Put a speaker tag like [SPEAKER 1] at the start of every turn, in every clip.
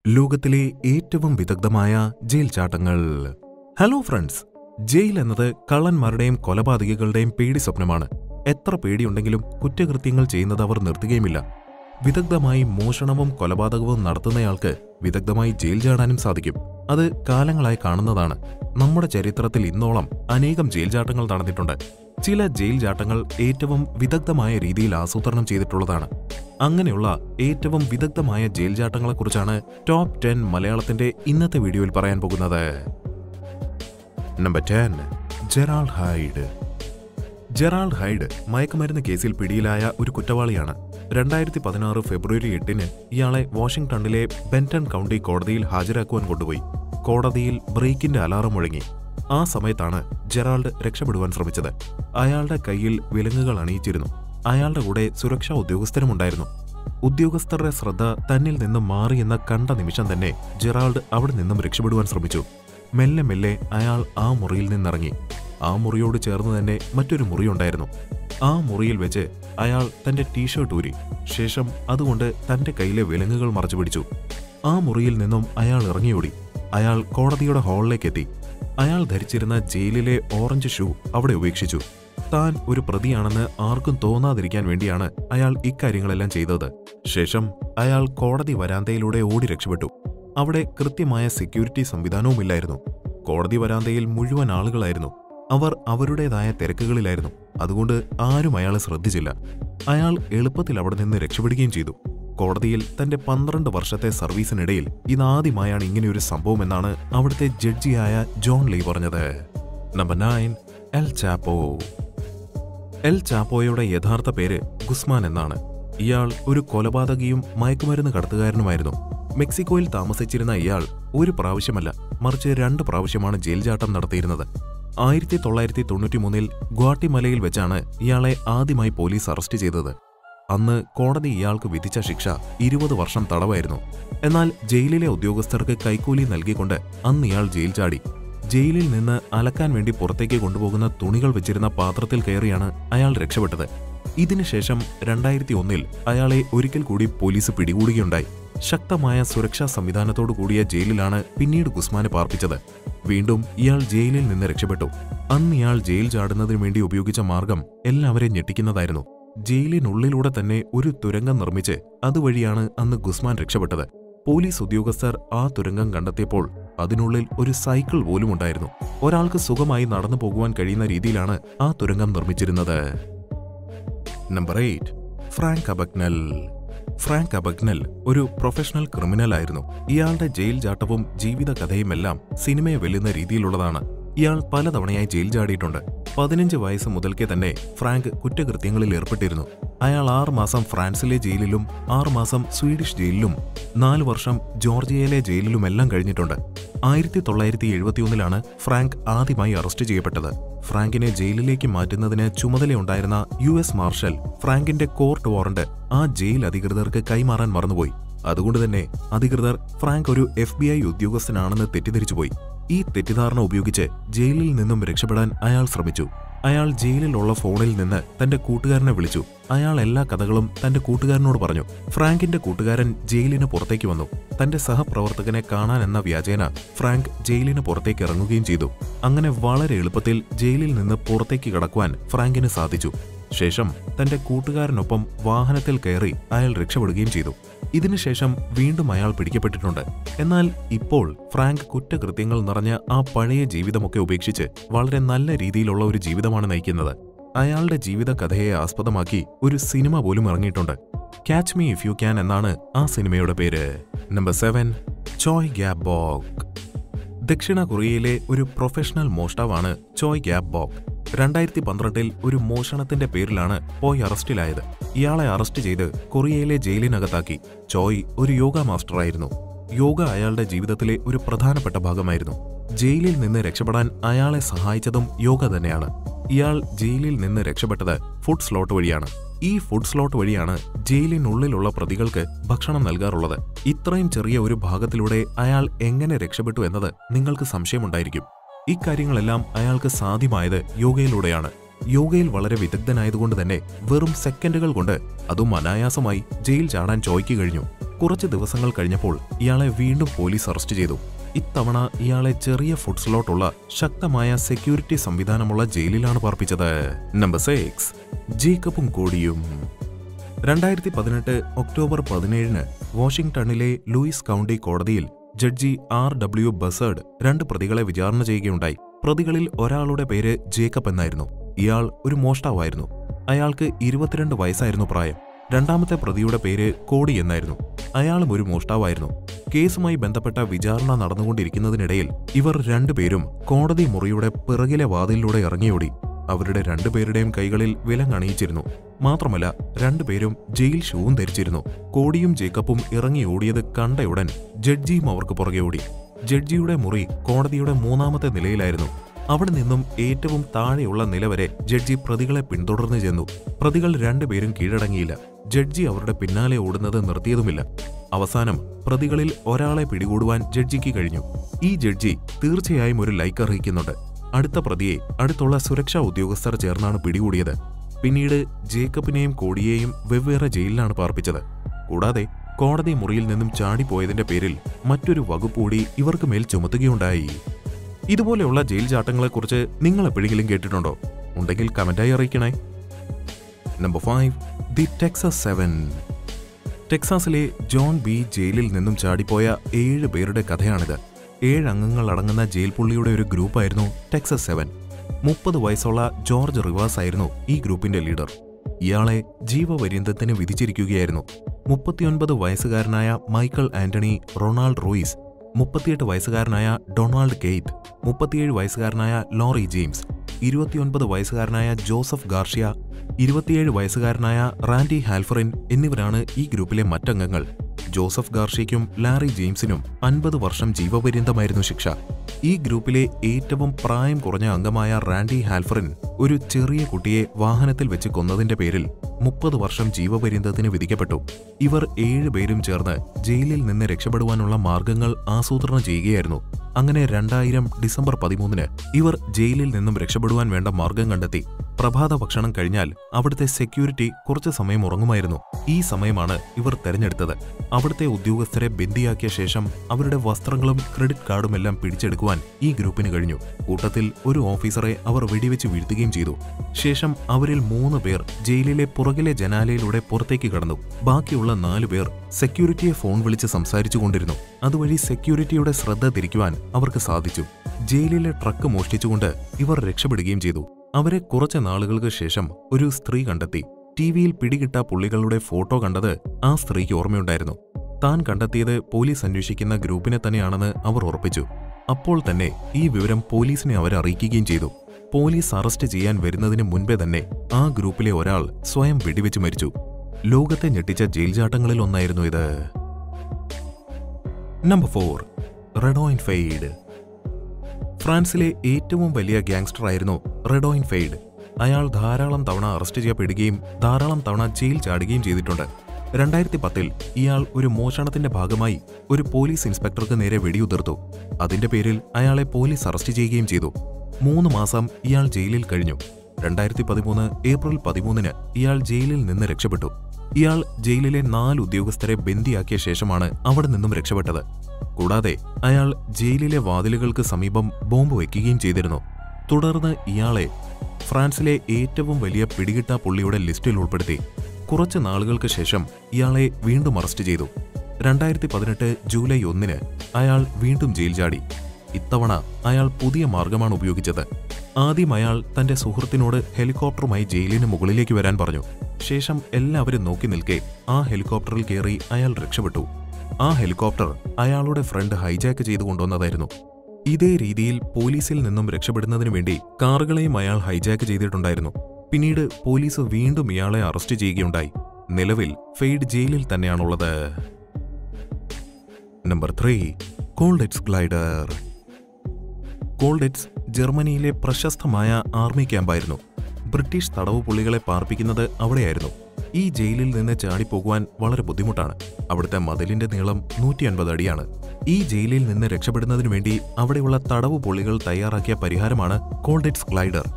[SPEAKER 1] ലോകത്തിലെ ഏറ്റവും വിദഗ്ധമായ ജയിൽ ചാട്ടങ്ങൾ ഹലോ ഫ്രണ്ട്സ് ജയിൽ എന്നത് കള്ളന്മാരുടെയും കൊലപാതകികളുടെയും പേടി സ്വപ്നമാണ് എത്ര പേടിയുണ്ടെങ്കിലും കുറ്റകൃത്യങ്ങൾ ചെയ്യുന്നത് അവർ നിർത്തുകയുമില്ല വിദഗ്ധമായി മോഷണവും കൊലപാതകവും നടത്തുന്നയാൾക്ക് വിദഗ്ധമായി ജയിൽ ചാടാനും സാധിക്കും അത് കാലങ്ങളായി കാണുന്നതാണ് നമ്മുടെ ചരിത്രത്തിൽ ഇന്നോളം അനേകം ജയിൽ ചാട്ടങ്ങൾ നടന്നിട്ടുണ്ട് ചില ജയിൽ ചാട്ടങ്ങൾ ഏറ്റവും വിദഗ്ധമായ രീതിയിൽ ആസൂത്രണം ചെയ്തിട്ടുള്ളതാണ് അങ്ങനെയുള്ള ഏറ്റവും വിദഗ്ധമായ ജയിൽ ചാട്ടങ്ങളെക്കുറിച്ചാണ് ടോപ്പ് ടെൻ മലയാളത്തിന്റെ ഇന്നത്തെ വീഡിയോയിൽ പറയാൻ പോകുന്നത് number ten Gerald Hyde Gerald Hyde മയക്കുമരുന്ന് കേസിൽ പിടിയിലായ ഒരു കുറ്റവാളിയാണ് രണ്ടായിരത്തി പതിനാറ് ഫെബ്രുവരി എട്ടിന് ഇയാളെ വാഷിംഗ്ടണിലെ ബെന്റൺ കൗണ്ടി കോടതിയിൽ ഹാജരാക്കുവാൻ കൊണ്ടുപോയി കോടതിയിൽ ബ്രേക്കിന്റെ അലാറം മുഴങ്ങി ആ സമയത്താണ് ജെറാൾഡ് രക്ഷപ്പെടുവാൻ ശ്രമിച്ചത് അയാളുടെ കയ്യിൽ വിലങ്ങുകൾ അണിയിച്ചിരുന്നു അയാളുടെ കൂടെ സുരക്ഷാ ഉദ്യോഗസ്ഥരുമുണ്ടായിരുന്നു ഉദ്യോഗസ്ഥരുടെ ശ്രദ്ധ തന്നിൽ നിന്നും മാറിയെന്ന കണ്ട നിമിഷം തന്നെ ജെറാൾഡ് അവിടെ നിന്നും രക്ഷപ്പെടുവാൻ ശ്രമിച്ചു മെല്ലെ മെല്ലെ അയാൾ ആ മുറിയിൽ നിന്നിറങ്ങി ആ മുറിയോട് ചേർന്ന് തന്നെ മറ്റൊരു മുറിയുണ്ടായിരുന്നു ആ മുറിയിൽ വെച്ച് അയാൾ തന്റെ ടീഷർട്ട് ഊരി ശേഷം അതുകൊണ്ട് തന്റെ കയ്യിലെ വിലങ്ങുകൾ മറച്ചു പിടിച്ചു ആ മുറിയിൽ നിന്നും അയാൾ ഇറങ്ങിയോടി അയാൾ കോടതിയുടെ ഹാളിലേക്കെത്തി അയാൾ ധരിച്ചിരുന്ന ജയിലിലെ ഓറഞ്ച് ഷൂ അവിടെ ഉപേക്ഷിച്ചു താൻ ഒരു പ്രതിയാണെന്ന് ആർക്കും തോന്നാതിരിക്കാൻ വേണ്ടിയാണ് അയാൾ ഇക്കാര്യങ്ങളെല്ലാം ചെയ്തത് ശേഷം അയാൾ കോടതി വരാന്തയിലൂടെ ഓടി രക്ഷപ്പെട്ടു അവിടെ കൃത്യമായ സെക്യൂരിറ്റി സംവിധാനവുമില്ലായിരുന്നു കോടതി വരാന്തയിൽ മുഴുവൻ ആളുകളായിരുന്നു അവർ അവരുടേതായ തിരക്കുകളിലായിരുന്നു അതുകൊണ്ട് ആരും അയാളെ ശ്രദ്ധിച്ചില്ല അയാൾ എളുപ്പത്തിൽ അവിടെ നിന്ന് രക്ഷപ്പെടുകയും ചെയ്തു കോടതിയിൽ തന്റെ പന്ത്രണ്ട് വർഷത്തെ സർവീസിനിടയിൽ ഇതാദ്യമായാണ് ഇങ്ങനെയൊരു സംഭവമെന്നാണ് അവിടുത്തെ ജഡ്ജിയായ ജോൺ ലീ പറഞ്ഞത് number nine El Chapo El ചാപ്പോയുടെ യഥാർത്ഥ പേര് ഗുസ്മാൻ എന്നാണ് ഇയാൾ ഒരു കൊലപാതകിയും മയക്കുമരുന്ന് കടത്തുകാരനുമായിരുന്നു മെക്സിക്കോയിൽ താമസിച്ചിരുന്ന ഇയാൾ ഒരു പ്രാവശ്യമല്ല മറിച്ച് രണ്ട് പ്രാവശ്യമാണ് ജയിൽ ചാട്ടം നടത്തിയിരുന്നത് ആയിരത്തി തൊള്ളായിരത്തി തൊണ്ണൂറ്റിമൂന്നിൽ ഗ്വാട്ടിമലയിൽ വെച്ചാണ് ഇയാളെ ആദ്യമായി പോലീസ് അറസ്റ്റ് ചെയ്തത് അന്ന് കോടതി ഇയാൾക്ക് വിധിച്ച ശിക്ഷ ഇരുപത് വർഷം തടവായിരുന്നു എന്നാൽ ജയിലിലെ ഉദ്യോഗസ്ഥർക്ക് കൈക്കൂലി നൽകിക്കൊണ്ട് അന്ന് ഇയാൾ ജയിൽ ചാടി ജയിലിൽ നിന്ന് അലക്കാൻ വേണ്ടി പുറത്തേക്ക് കൊണ്ടുപോകുന്ന തുണികൾ വെച്ചിരുന്ന പാത്രത്തിൽ കയറിയാണ് അയാൾ രക്ഷപ്പെട്ടത് ഇതിനുശേഷം രണ്ടായിരത്തി ഒന്നിൽ അയാളെ ഒരിക്കൽ കൂടി പോലീസ് പിടികൂടുകയുണ്ടായി ശക്തമായ സുരക്ഷാ സംവിധാനത്തോടു കൂടിയ ജയിലിലാണ് പിന്നീട് ഗുസ്മാനെ പാർപ്പിച്ചത് വീണ്ടും ഇയാൾ ജയിലിൽ നിന്ന് രക്ഷപ്പെട്ടു അന്ന് ഇയാൾ ജയിൽ ചാടുന്നതിനു വേണ്ടി ഉപയോഗിച്ച മാർഗം എല്ലാവരെയും ഞെട്ടിക്കുന്നതായിരുന്നു ജയിലിനുള്ളിലൂടെ തന്നെ ഒരു തുരങ്കം നിർമ്മിച്ച് അതുവഴിയാണ് അന്ന് ഗുസ്മാൻ രക്ഷപ്പെട്ടത് പോലീസ് ഉദ്യോഗസ്ഥർ ആ തുരങ്കം കണ്ടെത്തിയപ്പോൾ അതിനുള്ളിൽ ഒരു സൈക്കിൾ പോലും ഉണ്ടായിരുന്നു ഒരാൾക്ക് സുഖമായി നടന്നു പോകുവാൻ കഴിയുന്ന രീതിയിലാണ് ആ തുരങ്കം നിർമ്മിച്ചിരുന്നത് number eight Frank Abagnale Frank Abagnale ഒരു പ്രൊഫഷണൽ ക്രിമിനൽ ആയിരുന്നു ഇയാളുടെ ജയിൽ ചാട്ടവും ജീവിതകഥയുമെല്ലാം സിനിമയെ വെല്ലുന്ന രീതിയിലുള്ളതാണ് ഇയാൾ പലതവണയായി ജയിൽ ചാടിയിട്ടുണ്ട് പതിനഞ്ച് വയസ്സ് മുതൽക്കേ തന്നെ ഫ്രാങ്ക് കുറ്റകൃത്യങ്ങളിൽ ഏർപ്പെട്ടിരുന്നു അയാൾ ആറ് മാസം ഫ്രാൻസിലെ ജയിലിലും ആറ് മാസം സ്വീഡിഷ് ജയിലിലും നാല് വർഷം ജോർജിയയിലെ ജയിലിലുമെല്ലാം കഴിഞ്ഞിട്ടുണ്ട് ആയിരത്തി തൊള്ളായിരത്തി എഴുപത്തിയൊന്നിലാണ് ഫ്രാങ്ക് ആദ്യമായി അറസ്റ്റ് ചെയ്യപ്പെട്ടത് ഫ്രാങ്കിനെ ജയിലിലേക്ക് മാറ്റുന്നതിന് ചുമതലയുണ്ടായിരുന്ന യു എസ് മാർഷൽ ഫ്രാങ്കിന്റെ കോർട്ട് വാറണ്ട് ആ ജയിൽ അധികൃതർക്ക് കൈമാറാൻ മറന്നുപോയി അതുകൊണ്ട് തന്നെ അധികൃതർ ഫ്രാങ്ക് ഒരു എഫ് ബി ഐ ഉദ്യോഗസ്ഥനാണെന്ന് തെറ്റിദ്ധരിച്ചുപോയി ഈ തെറ്റിദ്ധാരണ ഉപയോഗിച്ച് ജയിലിൽ നിന്നും രക്ഷപ്പെടാൻ അയാൾ ശ്രമിച്ചു അയാൾ ജയിലിലുള്ള ഫോണിൽ നിന്ന് തന്റെ കൂട്ടുകാരനെ വിളിച്ചു അയാൾ എല്ലാ കഥകളും തന്റെ കൂട്ടുകാരനോട് പറഞ്ഞു ഫ്രാങ്കിന്റെ കൂട്ടുകാരൻ ജയിലിന് പുറത്തേക്ക് വന്നു തന്റെ സഹപ്രവർത്തകനെ കാണാൻ എന്ന വ്യാജേന ഫ്രാങ്ക് ജയിലിന് പുറത്തേക്ക് ഇറങ്ങുകയും ചെയ്തു അങ്ങനെ വളരെ എളുപ്പത്തിൽ ജയിലിൽ നിന്ന് പുറത്തേക്ക് കടക്കുവാൻ ഫ്രാങ്കിന് സാധിച്ചു ശേഷം തന്റെ കൂട്ടുകാരനൊപ്പം വാഹനത്തിൽ കയറി അയാൾ രക്ഷപ്പെടുകയും ചെയ്തു ഇതിനുശേഷം വീണ്ടും അയാൾ പിടിക്കപ്പെട്ടിട്ടുണ്ട് എന്നാൽ ഇപ്പോൾ ഫ്രാങ്ക് കുറ്റകൃത്യങ്ങൾ നിറഞ്ഞ ആ പഴയ ജീവിതമൊക്കെ ഉപേക്ഷിച്ച് വളരെ നല്ല രീതിയിലുള്ള ഒരു ജീവിതമാണ് നയിക്കുന്നത് അയാളുടെ ജീവിത കഥയെ ആസ്പദമാക്കി ഒരു സിനിമ പോലും ഇറങ്ങിയിട്ടുണ്ട് catch me if you can എന്നാണ് ആ സിനിമയുടെ പേര് number seven Choi Gab Bok ദക്ഷിണ കൊറിയയിലെ ഒരു പ്രൊഫഷണൽ മോഷ്ടാവാണ് ചോയ് ഗ്യാബ് ബോഗ് രണ്ടായിരത്തി പന്ത്രണ്ടിൽ ഒരു മോഷണത്തിന്റെ പേരിലാണ് പോയ് അറസ്റ്റിലായത് ഇയാളെ അറസ്റ്റ് ചെയ്ത് കൊറിയയിലെ ജയിലിനകത്താക്കി ചോയ് ഒരു യോഗ മാസ്റ്ററായിരുന്നു യോഗ അയാളുടെ ജീവിതത്തിലെ ഒരു പ്രധാനപ്പെട്ട ഭാഗമായിരുന്നു ജയിലിൽ നിന്ന് രക്ഷപ്പെടാൻ അയാളെ സഹായിച്ചതും യോഗ തന്നെയാണ് ഇയാൾ ജയിലിൽ നിന്ന് രക്ഷപ്പെട്ടത് ഫുഡ് സ്ലോട്ട് വഴിയാണ് ഈ ഫുഡ് സ്ലോട്ട് വഴിയാണ് ജയിലിനുള്ളിലുള്ള പ്രതികൾക്ക് ഭക്ഷണം നൽകാറുള്ളത് ഇത്രയും ചെറിയ ഒരു ഭാഗത്തിലൂടെ അയാൾ എങ്ങനെ രക്ഷപ്പെട്ടു എന്നത് നിങ്ങൾക്ക് സംശയമുണ്ടായിരിക്കും ഇക്കാര്യങ്ങളെല്ലാം അയാൾക്ക് സാധ്യമായത് യോഗയിലൂടെയാണ് യോഗയിൽ വളരെ വിദഗ്ധനായതുകൊണ്ട് തന്നെ വെറും സെക്കൻഡുകൾ കൊണ്ട് അതും അനായാസമായി ജയിൽ ചാടാൻ ചോയ്ക്ക് കഴിഞ്ഞു കുറച്ച് ദിവസങ്ങൾ കഴിഞ്ഞപ്പോൾ ഇയാളെ വീണ്ടും പോലീസ് അറസ്റ്റ് ചെയ്തു ഇത്തവണ ഇയാളെ ചെറിയ ഫുഡ് സ്ലോട്ടുള്ള ശക്തമായ സെക്യൂരിറ്റി സംവിധാനമുള്ള ജയിലിലാണ് പാർപ്പിച്ചത് നമ്പർ സിക്സ് ജേക്കബും കോടിയും രണ്ടായിരത്തി പതിനെട്ട് ഒക്ടോബർ പതിനേഴിന് വാഷിംഗ്ടണിലെ ലൂയിസ് കൗണ്ടി കോടതിയിൽ ജഡ്ജി ആർ ഡബ്ല്യു ബസേർഡ് രണ്ട് പ്രതികളെ വിചാരണ ചെയ്യുകയുണ്ടായി പ്രതികളിൽ ഒരാളുടെ പേര് ജേക്കബ് എന്നായിരുന്നു ഇയാൾ ഒരു മോഷ്ടാവായിരുന്നു അയാൾക്ക് ഇരുപത്തിരണ്ട് വയസ്സായിരുന്നു പ്രായം രണ്ടാമത്തെ പ്രതിയുടെ പേര് കോടി എന്നായിരുന്നു അയാളും ഒരു മോഷ്ടാവായിരുന്നു കേസുമായി ബന്ധപ്പെട്ട വിചാരണ നടന്നുകൊണ്ടിരിക്കുന്നതിനിടയിൽ ഇവർ രണ്ടുപേരും കോടതി മുറിയുടെ പിറകിലെ വാതിലിലൂടെ ഇറങ്ങിയോടി അവരുടെ രണ്ടുപേരുടെയും കൈകളിൽ വിലങ്ങണിയിച്ചിരുന്നു മാത്രമല്ല രണ്ടുപേരും ജയിൽ ഷൂവും ധരിച്ചിരുന്നു കോടിയും ജേക്കബും ഇറങ്ങി ഓടിയത് കണ്ടയുടൻ ജഡ്ജിയും അവർക്ക് പുറകെ ഓടി ജഡ്ജിയുടെ മുറി കോടതിയുടെ മൂന്നാമത്തെ നിലയിലായിരുന്നു അവിടെ നിന്നും ഏറ്റവും താഴെയുള്ള നില വരെ ജഡ്ജി പ്രതികളെ പിന്തുടർന്നു ചെന്നു പ്രതികൾ രണ്ടുപേരും കീഴടങ്ങിയില്ല ജഡ്ജി അവരുടെ പിന്നാലെ ഓടുന്നത് നിർത്തിയതുമില്ല അവസാനം പ്രതികളിൽ ഒരാളെ പിടികൂടുവാൻ ജഡ്ജിക്ക് കഴിഞ്ഞു ഈ ജഡ്ജി തീർച്ചയായും ഒരു ലൈക്ക് അർഹിക്കുന്നുണ്ട് അടുത്ത പ്രതിയെ അടുത്തുള്ള സുരക്ഷാ ഉദ്യോഗസ്ഥർ ചേർന്നാണ് പിടികൂടിയത് പിന്നീട് ജേക്കബിനെയും കോടിയെയും വെവ്വേറെ ജയിലിലാണ് പാർപ്പിച്ചത് കൂടാതെ കോടതി മുറിയിൽ നിന്നും ചാടിപ്പോയതിന്റെ പേരിൽ മറ്റൊരു വകുപ്പ് കൂടി ഇവർക്ക് മേൽ ചുമത്തുകയുണ്ടായി ഇതുപോലെയുള്ള ജയിൽ ചാട്ടങ്ങളെക്കുറിച്ച് നിങ്ങൾ എപ്പോഴെങ്കിലും കേട്ടിട്ടുണ്ടോ ഉണ്ടെങ്കിൽ കമന്റായി അറിയിക്കണേ number five the Texas seven ടെക്സാസിലെ ജോൺ ബി ജയിലിൽ നിന്നും ചാടിപ്പോയ ഏഴ് പേരുടെ കഥയാണിത് ഏഴ് അംഗങ്ങൾ അടങ്ങുന്ന ജയിൽ പുള്ളിയുടെ ഒരു ഗ്രൂപ്പായിരുന്നു ടെക്സസ് സെവൻ മുപ്പത് വയസ്സുള്ള ജോർജ് റിവാസ് ആയിരുന്നു ഈ ഗ്രൂപ്പിന്റെ ലീഡർ ഇയാളെ ജീവപര്യന്തത്തിന് വിധിച്ചിരിക്കുകയായിരുന്നു മുപ്പത്തിയൊൻപത് വയസ്സുകാരനായ മൈക്കൽ ആന്റണി റൊണാൾഡ് റൂയിസ് മുപ്പത്തിയെട്ട് വയസ്സുകാരനായ ഡൊണാൾഡ് കെയ്റ്റ് മുപ്പത്തിയേഴ് വയസ്സുകാരനായ ലോറി ജെയിംസ് ഇരുപത്തിയൊൻപത് വയസ്സുകാരനായ ജോസഫ് ഗാർഷ്യ ഇരുപത്തിയേഴ് വയസ്സുകാരനായ റാൻഡി ഹാൽഫറിൻ എന്നിവരാണ് ഈ ഗ്രൂപ്പിലെ മറ്റംഗങ്ങൾ ജോസഫ് ഗാർഷ്യയ്ക്കും ലാറി ജെയിംസിനും അൻപത് വർഷം ജീവപര്യന്തമായിരുന്നു ശിക്ഷ ഈ ഗ്രൂപ്പിലെ ഏറ്റവും പ്രായം കുറഞ്ഞ അംഗമായ റാൻഡി ഹാൽഫറിൻ ഒരു ചെറിയ കുട്ടിയെ വാഹനത്തിൽ വെച്ച് കൊന്നതിന്റെ പേരിൽ മുപ്പത് വർഷം ജീവപര്യന്തത്തിന് വിധിക്കപ്പെട്ടു ഇവർ ഏഴുപേരും ചേർന്ന് ജയിലിൽ നിന്ന് രക്ഷപ്പെടുവാനുള്ള മാർഗങ്ങൾ ആസൂത്രണം ചെയ്യുകയായിരുന്നു അങ്ങനെ രണ്ടായിരം ഡിസംബർ പതിമൂന്നിന് ഇവർ ജയിലിൽ നിന്നും രക്ഷപ്പെടുവാൻ വേണ്ട മാർഗം കണ്ടെത്തി പ്രഭാത ഭക്ഷണം കഴിഞ്ഞാൽ അവിടുത്തെ സെക്യൂരിറ്റി കുറച്ചു സമയം ഉറങ്ങുമായിരുന്നു ഈ സമയമാണ് ഇവർ തെരഞ്ഞെടുത്തത് അവിടുത്തെ ഉദ്യോഗസ്ഥരെ ബന്ദിയാക്കിയ ശേഷം അവരുടെ വസ്ത്രങ്ങളും ക്രെഡിറ്റ് കാർഡും എല്ലാം പിടിച്ചെടുക്കുവാൻ ഈ ഗ്രൂപ്പിന് കഴിഞ്ഞു കൂട്ടത്തിൽ ഒരു ഓഫീസറെ അവർ വെടിവെച്ച് വീഴ്ത്തുകയും ചെയ്തു ശേഷം അവരിൽ മൂന്ന് പേർ ജയിലിലെ പുറകിലെ ജനാലയിലൂടെ പുറത്തേക്ക് കടന്നു ബാക്കിയുള്ള നാലു പേർ സെക്യൂരിറ്റിയെ ഫോൺ വിളിച്ച് സംസാരിച്ചുകൊണ്ടിരുന്നു അതുവഴി സെക്യൂരിറ്റിയുടെ ശ്രദ്ധ തിരിക്കുവാൻ അവർക്ക് സാധിച്ചു ജയിലിലെ ട്രക്ക് മോഷ്ടിച്ചുകൊണ്ട് ഇവർ രക്ഷപ്പെടുകയും ചെയ്തു അവരെ കുറച്ച് നാളുകൾക്ക് ശേഷം ഒരു സ്ത്രീ കണ്ടെത്തി ടി വിയിൽ പിടികിട്ട പുള്ളികളുടെ ഫോട്ടോ കണ്ടത് ആ സ്ത്രീക്ക് ഓർമ്മയുണ്ടായിരുന്നു താൻ കണ്ടെത്തിയത് പോലീസ് അന്വേഷിക്കുന്ന ഗ്രൂപ്പിനെ തന്നെയാണെന്ന് അവർ ഉറപ്പിച്ചു അപ്പോൾ തന്നെ ഈ വിവരം പോലീസിനെ അവർ അറിയിക്കുകയും ചെയ്തു പോലീസ് അറസ്റ്റ് ചെയ്യാൻ വരുന്നതിന് മുൻപേ തന്നെ ആ ഗ്രൂപ്പിലെ ഒരാൾ സ്വയം വെടിവെച്ച് മരിച്ചു ലോകത്തെ ഞെട്ടിച്ച ജയിൽ ചാട്ടങ്ങളിൽ ഒന്നായിരുന്നു ഇത് നമ്പർ ഫോർ റെഡോയിൻ ഫെയ്ഡ് ഫ്രാൻസിലെ ഏറ്റവും വലിയ ഗാങ്സ്റ്റർ ആയിരുന്നു റെഡോയിൻ ഫെയ്ഡ് അയാൾ ധാരാളം തവണ അറസ്റ്റ് ചെയ്യപ്പെടുകയും ധാരാളം തവണ ജയിൽ ചാടുകയും ചെയ്തിട്ടുണ്ട് രണ്ടായിരത്തി പത്തിൽ ഇയാൾ ഒരു മോഷണത്തിന്റെ ഭാഗമായി ഒരു പോലീസ് ഇൻസ്പെക്ടർക്ക് നേരെ വെടിയുതിർത്തു അതിന്റെ പേരിൽ അയാളെ പോലീസ് അറസ്റ്റ് ചെയ്യുകയും ചെയ്തു മൂന്ന് മാസം ഇയാൾ ജയിലിൽ കഴിഞ്ഞു രണ്ടായിരത്തി പതിമൂന്ന് ഏപ്രിൽ പതിമൂന്നിന് ഇയാൾ ജയിലിൽ നിന്ന് രക്ഷപ്പെട്ടു ഇയാൾ ജയിലിലെ നാല് ഉദ്യോഗസ്ഥരെ ബന്ദിയാക്കിയ ശേഷമാണ് അവിടെ നിന്നും രക്ഷപ്പെട്ടത് കൂടാതെ അയാൾ ജയിലിലെ വാതിലുകൾക്ക് സമീപം ബോംബ് വയ്ക്കുകയും ചെയ്തിരുന്നു തുടർന്ന് ഇയാളെ ഫ്രാൻസിലെ ഏറ്റവും വലിയ പിടികിട്ട പുള്ളിയുടെ ലിസ്റ്റിൽ ഉൾപ്പെടുത്തി കുറച്ച് നാളുകൾക്ക് ശേഷം ഇയാളെ വീണ്ടും അറസ്റ്റ് ചെയ്തു രണ്ടായിരത്തി പതിനെട്ട് ജൂലൈ ഒന്നിന് അയാൾ വീണ്ടും ജയിൽ ചാടി ഇത്തവണ അയാൾ പുതിയ മാർഗമാണ് ഉപയോഗിച്ചത് ആദ്യം അയാൾ തന്റെ സുഹൃത്തിനോട് ഹെലികോപ്റ്ററുമായി ജയിലിന് മുകളിലേക്ക് വരാൻ പറഞ്ഞു ശേഷം എല്ലാവരും നോക്കി നിൽക്കെ ആ ഹെലികോപ്റ്ററിൽ കയറി അയാൾ രക്ഷപ്പെട്ടു ആ ഹെലികോപ്റ്റർ അയാളുടെ ഫ്രണ്ട് ഹൈജാക്ക് ചെയ്തു കൊണ്ടുവന്നതായിരുന്നു ഇതേ രീതിയിൽ പോലീസിൽ നിന്നും രക്ഷപ്പെടുന്നതിനു വേണ്ടി കാറുകളെയും അയാൾ ഹൈജാക്ക് ചെയ്തിട്ടുണ്ടായിരുന്നു പിന്നീട് പോലീസ് വീണ്ടും ഇയാളെ അറസ്റ്റ് ചെയ്യുകയുണ്ടായി നിലവിൽ ഫെയ്ഡ് ജയിലിൽ തന്നെയാണുള്ളത് number three Colditz glider Colditz ജർമ്മനിയിലെ പ്രശസ്തമായ ആർമി ക്യാമ്പായിരുന്നു ബ്രിട്ടീഷ് തടവ് പുള്ളികളെ പാർപ്പിക്കുന്നത് അവിടെയായിരുന്നു ഈ ജയിലിൽ നിന്ന് ചാടിപ്പോകുവാൻ വളരെ ബുദ്ധിമുട്ടാണ് അവിടുത്തെ മതിലിന്റെ നീളം നൂറ്റി അൻപത് അടിയാണ് ഈ ജയിലിൽ നിന്ന് രക്ഷപ്പെടുന്നതിനു വേണ്ടി അവിടെയുള്ള തടവ് പുള്ളികൾ തയ്യാറാക്കിയ പരിഹാരമാണ് കോൾഡെറ്റ്സ് ഗ്ലൈഡർ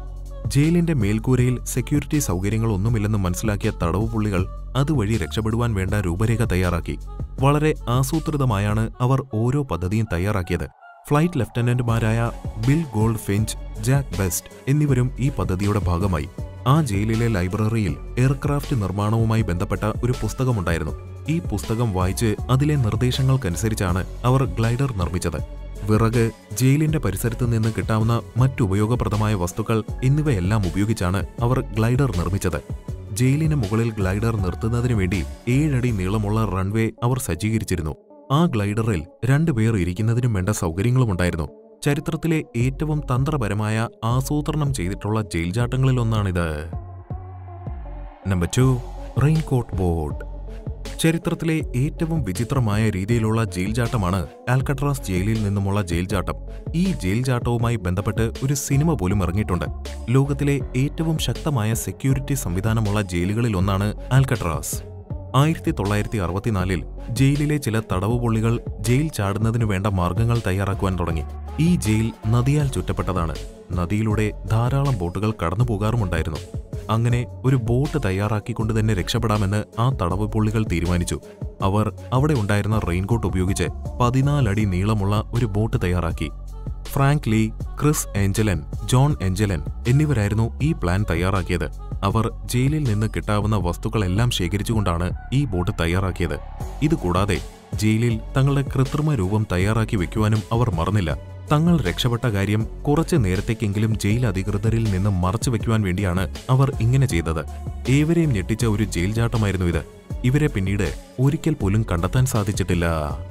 [SPEAKER 1] ജയിലിന്റെ മേൽക്കൂരയിൽ സെക്യൂരിറ്റി സൗകര്യങ്ങളൊന്നുമില്ലെന്ന് മനസ്സിലാക്കിയ തടവ് പുള്ളികൾ അതുവഴി രക്ഷപ്പെടുവാൻ വേണ്ട രൂപരേഖ തയ്യാറാക്കി വളരെ ആസൂത്രിതമായാണ് അവർ ഓരോ പദ്ധതിയും തയ്യാറാക്കിയത് ഫ്ലൈറ്റ് ലഫ്റ്റനന്റുമാരായ Bill Goldfinch Jack Best എന്നിവരും ഈ പദ്ധതിയുടെ ഭാഗമായി ആ ജയിലിലെ ലൈബ്രറിയിൽ എയർക്രാഫ്റ്റ് നിർമ്മാണവുമായി ബന്ധപ്പെട്ട ഒരു പുസ്തകമുണ്ടായിരുന്നു ഈ പുസ്തകം വായിച്ച് അതിലെ നിർദ്ദേശങ്ങൾക്കനുസരിച്ചാണ് അവർ ഗ്ലൈഡർ നിർമ്മിച്ചത് വിറക് ജയിലിന്റെ പരിസരത്ത് നിന്ന് കിട്ടാവുന്ന മറ്റുപയോഗപ്രദമായ വസ്തുക്കൾ എന്നിവയെല്ലാം ഉപയോഗിച്ചാണ് അവർ ഗ്ലൈഡർ നിർമ്മിച്ചത് ജയിലിന് മുകളിൽ ഗ്ലൈഡർ നിർത്തുന്നതിനു വേണ്ടി ഏഴടി നീളമുള്ള റൺവേ അവർ സജ്ജീകരിച്ചിരുന്നു ആ ഗ്ലൈഡറിൽ രണ്ടുപേർ ഇരിക്കുന്നതിനും വേണ്ട സൗകര്യങ്ങളുമുണ്ടായിരുന്നു ചരിത്രത്തിലെ ഏറ്റവും തന്ത്രപരമായ ആസൂത്രണം ചെയ്തിട്ടുള്ള ജയിൽ ചാട്ടങ്ങളിലൊന്നാണിത് നമ്പർ ടു റെയിൻകോട്ട് ബോർഡ് ചരിത്രത്തിലെ ഏറ്റവും വിചിത്രമായ രീതിയിലുള്ള ജയിൽ ചാട്ടമാണ് ആൽക്കട്രാസ് ജയിലിൽ നിന്നുമുള്ള ജയിൽ ചാട്ടം ഈ ജയിൽ ചാട്ടവുമായി ബന്ധപ്പെട്ട് ഒരു സിനിമ പോലും ഇറങ്ങിയിട്ടുണ്ട് ലോകത്തിലെ ഏറ്റവും ശക്തമായ സെക്യൂരിറ്റി സംവിധാനമുള്ള ജയിലുകളിൽ ഒന്നാണ് ആൽക്കട്രാസ് ആയിരത്തി തൊള്ളായിരത്തി അറുപത്തിനാലിൽ ജയിലിലെ ചില തടവുപുള്ളികൾ ജയിൽ ചാടുന്നതിനു വേണ്ട മാർഗങ്ങൾ തയ്യാറാക്കുവാൻ തുടങ്ങി ഈ ജയിൽ നദിയാൽ ചുറ്റപ്പെട്ടതാണ് നദിയിലൂടെ ധാരാളം ബോട്ടുകൾ കടന്നു പോകാറുമുണ്ടായിരുന്നു അങ്ങനെ ഒരു ബോട്ട് തയ്യാറാക്കിക്കൊണ്ട് തന്നെ രക്ഷപ്പെടാമെന്ന് ആ തടവ് പുള്ളികൾ തീരുമാനിച്ചു അവർ അവിടെ ഉണ്ടായിരുന്ന റെയിൻകോട്ട് ഉപയോഗിച്ച് പതിനാലടി നീളമുള്ള ഒരു ബോട്ട് തയ്യാറാക്കി Frank Lee Chris Anglin John Anglin എന്നിവരായിരുന്നു ഈ പ്ലാൻ തയ്യാറാക്കിയത് അവർ ജയിലിൽ നിന്ന് കിട്ടാവുന്ന വസ്തുക്കളെല്ലാം ശേഖരിച്ചുകൊണ്ടാണ് ഈ ബോട്ട് തയ്യാറാക്കിയത് ഇതുകൂടാതെ ജയിലിൽ തങ്ങളുടെ കൃത്രിമ രൂപം തയ്യാറാക്കി വെക്കുവാനും അവർ മറന്നില്ല തങ്ങൾ രക്ഷപ്പെട്ട കാര്യം കുറച്ചു നേരത്തേക്കെങ്കിലും ജയിൽ അധികൃതരിൽ നിന്ന് മറച്ചു വെക്കുവാൻ വേണ്ടിയാണ് അവർ ഇങ്ങനെ ചെയ്തത് ഏവരെയും ഞെട്ടിച്ച ഒരു ജയിൽ ചാട്ടമായിരുന്നു ഇത് ഇവരെ പിന്നീട് ഒരിക്കൽ പോലും കണ്ടെത്താൻ സാധിച്ചിട്ടില്ല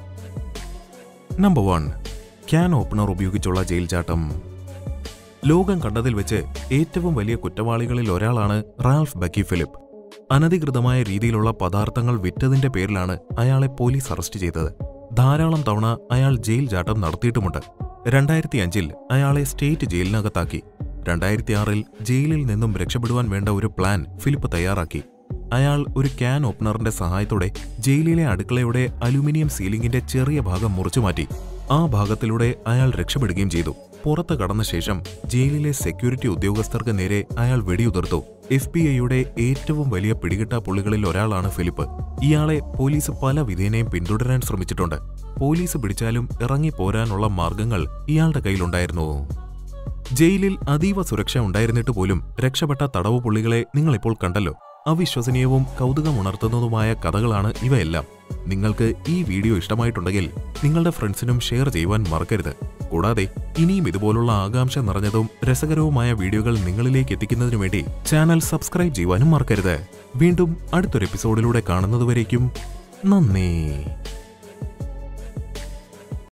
[SPEAKER 1] നമ്പർ വൺ ക്യാൻ ഓപ്പണർ ഉപയോഗിച്ചുള്ള ജയിൽ ചാട്ടം ലോകം കണ്ടതിൽ വെച്ച് ഏറ്റവും വലിയ കുറ്റവാളികളിൽ ഒരാളാണ് റാൽഫ് ബക്കി ഫിലിപ്പ് അനധികൃതമായ രീതിയിലുള്ള പദാർത്ഥങ്ങൾ വിറ്റതിന്റെ പേരിലാണ് അയാളെ പോലീസ് അറസ്റ്റ് ചെയ്തത് ധാരാളം തവണ അയാൾ ജയിൽ ചാട്ടം നടത്തിയിട്ടുമുണ്ട് രണ്ടായിരത്തി അഞ്ചിൽ അയാളെ സ്റ്റേറ്റ് ജയിലിനകത്താക്കി രണ്ടായിരത്തി ആറിൽ ജയിലിൽ നിന്നും രക്ഷപ്പെടുവാൻ വേണ്ട ഒരു പ്ലാൻ ഫിലിപ്പ് തയ്യാറാക്കി അയാൾ ഒരു ക്യാൻ ഓപ്പണറിന്റെ സഹായത്തോടെ ജയിലിലെ അടുക്കളയുടെ അലുമിനിയം സീലിംഗിന്റെ ചെറിയ ഭാഗം മുറിച്ചുമാറ്റി ആ ഭാഗത്തിലൂടെ അയാൾ രക്ഷപ്പെടുകയും ചെയ്തു പുറത്ത് കടന്ന ശേഷം ജയിലിലെ സെക്യൂരിറ്റി ഉദ്യോഗസ്ഥർക്ക് നേരെ അയാൾ വെടിയുതിർത്തു എഫ് ബി ഐയുടെ ഏറ്റവും വലിയ പിടികിട്ടാ പുള്ളികളിൽ ഒരാളാണ് ഫിലിപ്പ് ഇയാളെ പോലീസ് പല വിധേനയും പിന്തുടരാൻ ശ്രമിച്ചിട്ടുണ്ട് പോലീസ് പിടിച്ചാലും ഇറങ്ങിപ്പോരാനുള്ള മാർഗങ്ങൾ ഇയാളുടെ കയ്യിലുണ്ടായിരുന്നു ജയിലിൽ അതീവ സുരക്ഷ ഉണ്ടായിരുന്നിട്ട് പോലും രക്ഷപ്പെട്ട തടവ് പുള്ളികളെ നിങ്ങളിപ്പോൾ കണ്ടല്ലോ അവിശ്വസനീയവും കൗതുകമുണർത്തുന്നതുമായ കഥകളാണ് ഇവയെല്ലാം നിങ്ങൾക്ക് ഈ വീഡിയോ ഇഷ്ടമായിട്ടുണ്ടെങ്കിൽ നിങ്ങളുടെ ഫ്രണ്ട്സിനും ഷെയർ ചെയ്യുവാൻ മറക്കരുത് കൂടാതെ ഇനിയും ഇതുപോലുള്ള ആകാംക്ഷ നിറഞ്ഞതും രസകരവുമായ വീഡിയോകൾ നിങ്ങളിലേക്ക് എത്തിക്കുന്നതിനു വേണ്ടി ചാനൽ സബ്സ്ക്രൈബ് ചെയ്യുവാനും മറക്കരുത് വീണ്ടും അടുത്തൊരു എപ്പിസോഡിലൂടെ കാണുന്നതുവരേക്കും നന്ദി